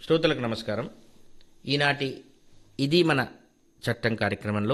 శ్రోతలకు నమస్కారం ఈనాటి ఇది మన చట్టం కార్యక్రమంలో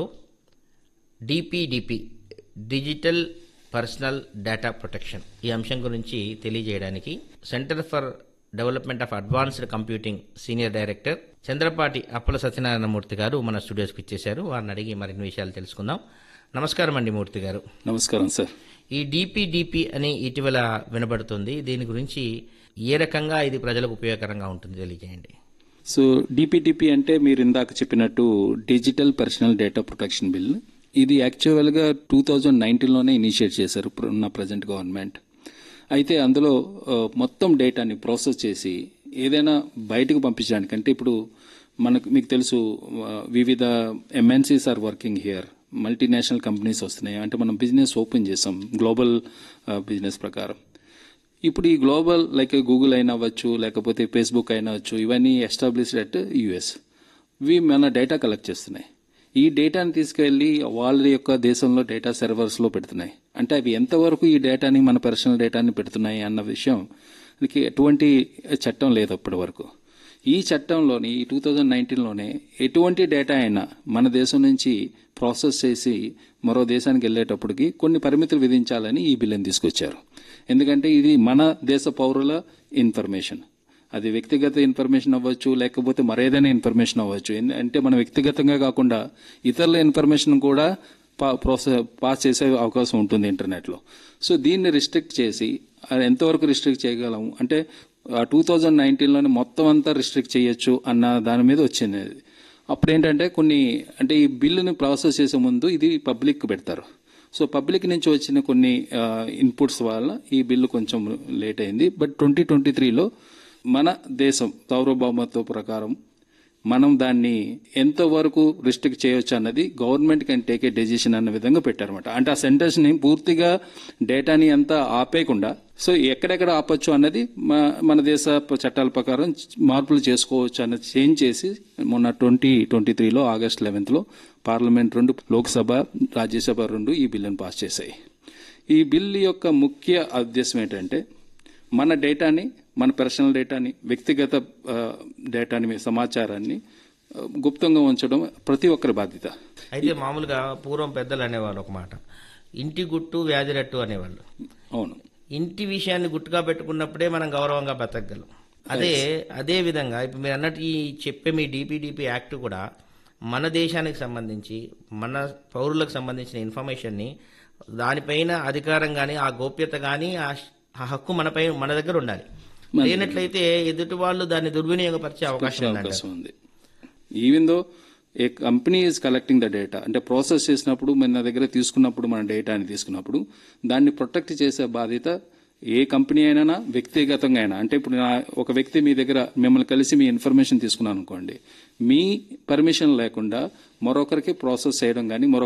DPDP digital personal data protection ఈ అంశం గురించి తెలియజేయడానికి centre for development of advanced computing senior director Chandrapati Appala Satyanarayanamurthy గారు మన స్టూడియోస్కి ఇచ్చేశారు వారిని అడిగి మరిన్ని విషయాలు తెలుసుకుందాం నమస్కారం అండి మూర్తి గారు నమస్కారం సార్ ఈ డిపిడిపి అని ఇటీవల వినబడుతుంది దీని గురించి ఏ రకంగా ఇది ప్రజలకు ఉపయోగకరంగా ఉంటుంది తెలియజేయండి సో డిపిటిపి అంటే మీరు ఇందాక చెప్పినట్టు digital personal data protection bill ఇది యాక్చువల్గా టూ థౌజండ్ నైన్టీన్లోనే ఇనిషియేట్ చేశారు ప్ర- ఉన్న ప్రజెంట్ గవర్నమెంట్ అయితే అందులో ఆ, మొత్తం డేటాని ప్రాసెస్ చేసి ఏదైనా బయటకు పంపించడానికి అంటే ఇప్పుడు మనకు మీకు తెలుసు ఆ, వివిధ MNCs are working here multinational companies వస్తున్నాయి అంటే మనం బిజినెస్ ఓపెన్ చేసాం గ్లోబల్ బిజినెస్ ప్రకారం ఇప్పుడు ఈ గ్లోబల్ లైక్ గూగుల్ అయినా అవ్వచ్చు లేకపోతే ఫేస్బుక్ అయినా అవ్వచ్చు ఇవన్నీ ఎస్టాబ్లిష్డ్ అట్ యుఎస్ ఇవి మన డేటా కలెక్ట్ చేస్తున్నాయి ఈ డేటాని తీసుకెళ్లి వాళ్ళ యొక్క దేశంలో డేటా సర్వర్స్ లో పెడుతున్నాయి అంటే అవి ఎంతవరకు ఈ డేటాని మన పర్సనల్ డేటాని పెడుతున్నాయి అన్న విషయం దీనికి ఎటువంటి చట్టం లేదు అప్పటి వరకు ఈ చట్టంలోని ఈ టూ థౌజండ్ నైన్టీన్లోనే ఎటువంటి డేటా అయినా మన దేశం నుంచి ప్రాసెస్ చేసి మరో దేశానికి వెళ్ళేటప్పటికి కొన్ని పరిమితులు విధించాలని ఈ బిల్లుని తీసుకొచ్చారు ఎందుకంటే ఇది మన దేశ పౌరుల ఇన్ఫర్మేషన్ అది వ్యక్తిగత ఇన్ఫర్మేషన్ అవ్వచ్చు లేకపోతే మరేదైనా ఇన్ఫర్మేషన్ అవ్వచ్చు ఎందు- అంటే మన వ్యక్తిగతంగా కాకుండా ఇతరుల ఇన్ఫర్మేషన్ కూడా పా- ప్రాసెస్ పాస్ చేసే అవకాశం ఉంటుంది ఇంటర్నెట్లో సో దీన్ని రిస్ట్రిక్ట్ చేసి అది ఎంతవరకు రిస్ట్రిక్ట్ చేయగలం అంటే టూ థౌజండ్ నైన్టీన్లోనే మొత్తం అంతా రిస్ట్రిక్ట్ చేయొచ్చు అన్న దాని మీద వచ్చింది అది. అప్పుడు ఏంటంటే కొన్ని అంటే ఈ బిల్లుని ప్రాసెస్ చేసే ముందు ఇది పబ్లిక్ పెడతారు సో పబ్లిక్ నుంచి వచ్చిన కొన్ని ఇన్పుట్స్ వల్ల ఈ బిల్లు కొంచెం లేట్ అయింది బట్ ట్వంటీ ట్వంటీ త్రీలో మన దేశం సార్వభౌమత్వ ప్రకారం మనం దాన్ని ఎంతవరకు రిస్ట్రిక్ట్ చేయొచ్చు అన్నది government can take a decision అన్న విధంగా పెట్టారన్నమాట అంటే ఆ సెంటర్స్ ని పూర్తిగా డేటాని అంతా ఆపేయకుండా సో ఎక్కడెక్కడ ఆపొచ్చు అన్నది మ- మన దేశ ప- చట్టాల ప్రకారం మార్పులు చేసుకోవచ్చు అన్నది చేంజ్ చేసి మొన్న ట్వంటీ ట్వంటీ త్రీలో ఆగస్ట్ లెవెన్త్ లో పార్లమెంట్ రెండు లోక్సభ రాజ్యసభ రెండు ఈ బిల్లును పాస్ చేశాయి ఈ బిల్ యొక్క ముఖ్య ఉద్దేశం ఏంటంటే మన డేటాని మన పర్సనల్ డేటాని వ్యక్తిగత ఆ, డేటాని మీ సమాచారాన్ని ఆ, గుప్తంగా ఉంచడం ప్రతి ఒక్కరి బాధ్యత అయితే మామూలుగా పూర్వం పెద్దలు అనేవాళ్ళు ఒక మాట ఇంటి గుట్టు వ్యాధిరట్టు అనేవాళ్ళు అవును ఇంటి విషయాన్ని గుట్టుగా పెట్టుకున్నప్పుడే మనం గౌరవంగా బతకగలం అదే అదే విధంగా ఇప్పుడు మీరు అన్నట్టు ఈ చెప్పే మీ డిపిడిపి యాక్ట్ కూడా మన దేశానికి సంబంధించి మన పౌరులకు సంబంధించిన ఇన్ఫర్మేషన్ని దానిపైన అధికారం కానీ ఆ గోప్యత కానీ ఆ శ్- ఆ హక్కు మనపై మన దగ్గర ఉండాలి లేనట్లయితే ఎదుటి వాళ్ళు దాన్ని దుర్వినియోగపరిచే అవకాశం ఉందండి అవకాశం ఉంది even though a company is collecting the data అంటే ప్రాసెస్ చేసినప్పుడు మన దగ్గర తీసుకున్నప్పుడు మన డేటాని తీసుకున్నప్పుడు దాన్ని ప్రొటెక్ట్ చేసే బాధ్యత ఏ కంపెనీ అయినా వ్యక్తిగతంగా అయినా అంటే ఇప్పుడు నా- ఒక వ్యక్తి మీ దగ్గర మిమ్మల్ని కలిసి మీ ఇన్ఫర్మేషన్ తీసుకున్నాను అనుకోండి మీ పర్మిషన్ లేకుండా మరొకరికి ప్రాసెస్ చేయడం కానీ మరొక